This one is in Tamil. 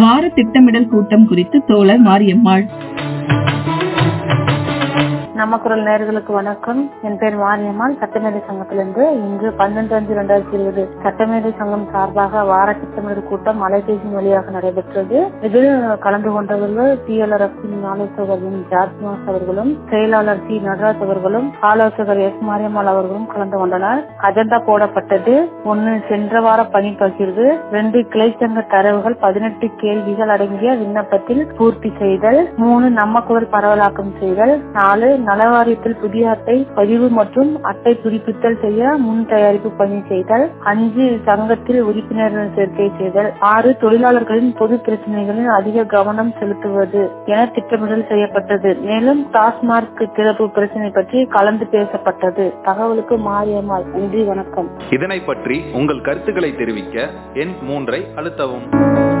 வார திட்டமிடல் கூட்டம் குறித்து தோழர் மாரியம்மாள் நம்ம குரல் நேயர்களுக்கு வணக்கம் என் பேர் மாரியம்மாள் சட்டமேதை சங்கத்திலிருந்து இன்று பன்னெண்டு அஞ்சு ரெண்டாயிரத்தி இருபது சட்டமேதை சங்கம் சார்பாக வார திட்டமிடல் கூட்டம் அலைபேசி வழியாக நடைபெற்றது இதில் கலந்து கொண்டவர்கள் பிஎல்ஆர்எஃபின் ஆலோசகர் என் ஜார்ஜ் மாஸ் அவர்களும் செயலாளர் சி நடராஜ் அவர்களும் ஆலோசகர் எஸ் மாரியம்மாள் அவர்களும் கலந்து கொண்டனர் அஜெண்டா போடப்பட்டது ஒன்னு சென்ற வார பணி பகிர்வு ரெண்டு கிளைச்சங்க தரவுகள் பதினெட்டு கேள்விகள் அடங்கிய விண்ணப்பத்தில் பூர்த்தி செய்தல் மூணு நம்ம குரல் பரவலாக்கம் செய்தல் நாலு நலவாரியத்தில் புதிய அட்டை பதிவு மற்றும் அட்டை புதுப்பித்தல் செய்ய முன் தயாரிப்பு பணி செய்தல் அஞ்சு சங்கத்தில் உறுப்பினர்கள் சேர்க்கை செய்தல் ஆறு தொழிலாளர்களின் பொது பிரச்சனைகளில் அதிக கவனம் செலுத்துவது என திட்டமிடல் செய்யப்பட்டது மேலும் டாஸ்மார்க் திறப்பு பிரச்சனை பற்றி கலந்து பேசப்பட்டது தகவலுக்கு மாரியம்மாள் நன்றி வணக்கம் இதனை பற்றி உங்கள் கருத்துக்களை தெரிவிக்க எண் மூன்றை அழுத்தவும்